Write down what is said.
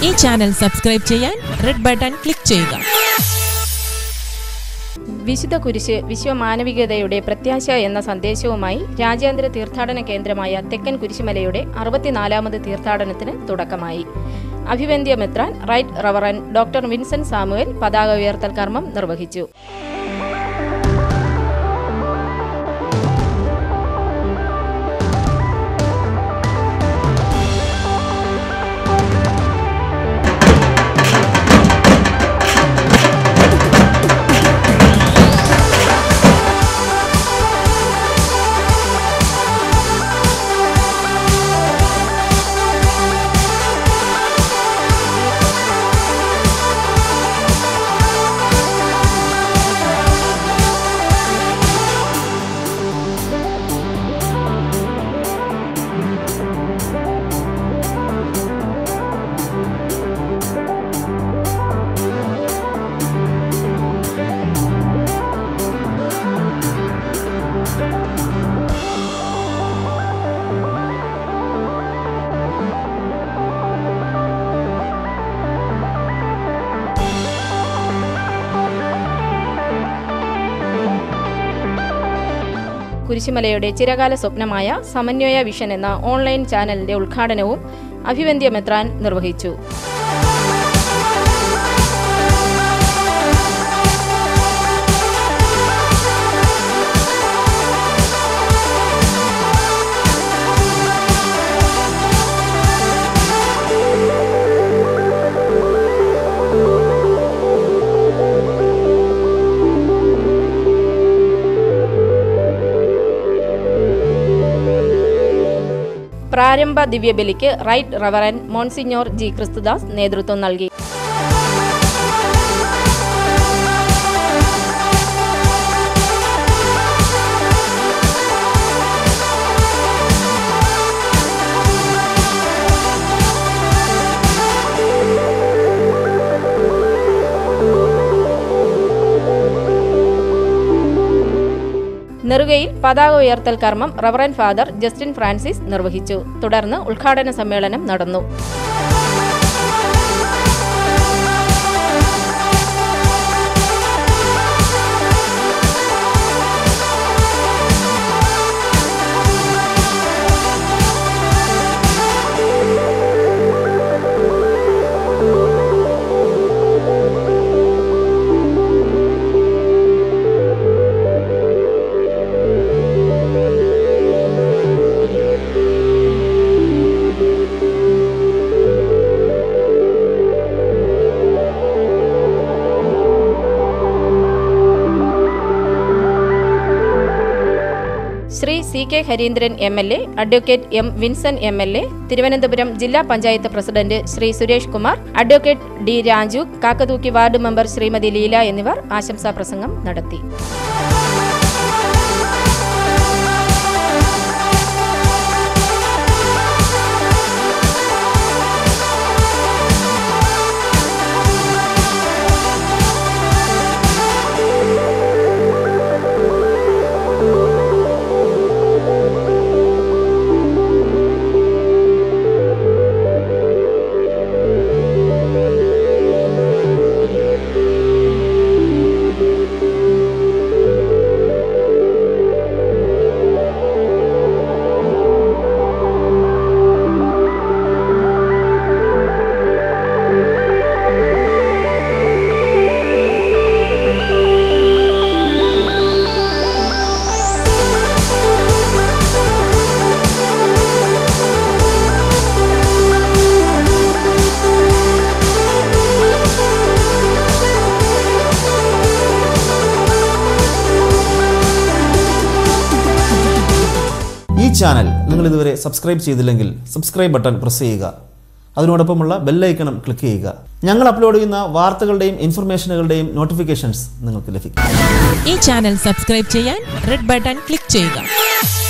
ഈ channel subscribe ചെയ്യാൻ red button click ചെയ്യുക വിശുദ്ധ കുരിശ് വിശ്വമാനവികതയുടെ പ്രത്യാശ എന്ന സന്ദേശവുമായി രാജ്യാന്തര തീർത്ഥാടന കേന്ദ്രമായ തെക്കൻ കുരിശുമലയുടെ അറുപത്തിനാലാമത് തീർത്ഥാടനത്തിന് തുടക്കമായി അഭിവന്ദ്യ മെത്രാൻ right reverend doctor Vincent Samuel പതാക ഉയർത്തൽ കർമ്മം നിർവഹിച്ചു കുരിശുമലയുടെ ചിരകാല സ്വപ്നമായ സമന്വയ വിഷൻ എന്ന ഓൺലൈൻ ചാനലിന്റെ ഉദ്ഘാടനവും അഭിവന്ദ്യ മെത്രാൻ നിർവഹിച്ചു പ്രാരംഭ ദിവ്യബലിക്ക് right reverend monsignor G Christudas നേതൃത്വം നൽകി നെറുകയിൽ പതാക ഉയർത്തൽ കർമ്മം റവറൻ ഫാദർ ജസ്റ്റിൻ ഫ്രാൻസിസ് നിർവഹിച്ചു തുടർന്ന് ഉദ്ഘാടന സമ്മേളനം നടന്നു Shri C K Harindran M L A advocate M Vincent M L A Thiruvananthapuram ജില്ലാ panchayat president Shri Suresh Kumar advocate D Raju Kakkathookki ward member Shrimati Leela എന്നിവർ ആശംസാ പ്രസംഗം നടത്തി ഈ ചാനൽ നിങ്ങൾ ഇതുവരെ സബ്സ്ക്രൈബ് ചെയ്തില്ലെങ്കിൽ സബ്സ്ക്രൈബ് ബട്ടൺ പ്രസ് ചെയ്യുക അതിനോടൊപ്പമുള്ള ബെല്ലൈക്കണം ക്ലിക്ക് ചെയ്യുക ഞങ്ങൾ അപ്ലോഡ് ചെയ്യുന്ന വാർത്തകളുടെയും ഇൻഫർമേഷനുകളുടെയും നോട്ടിഫിക്കേഷൻസ് നിങ്ങൾക്ക് ലഭിക്കും ഈ ചാനൽ സബ്സ്ക്രൈബ് ചെയ്യാൻ റെഡ് ബട്ടൺ ക്ലിക്ക് ചെയ്യുക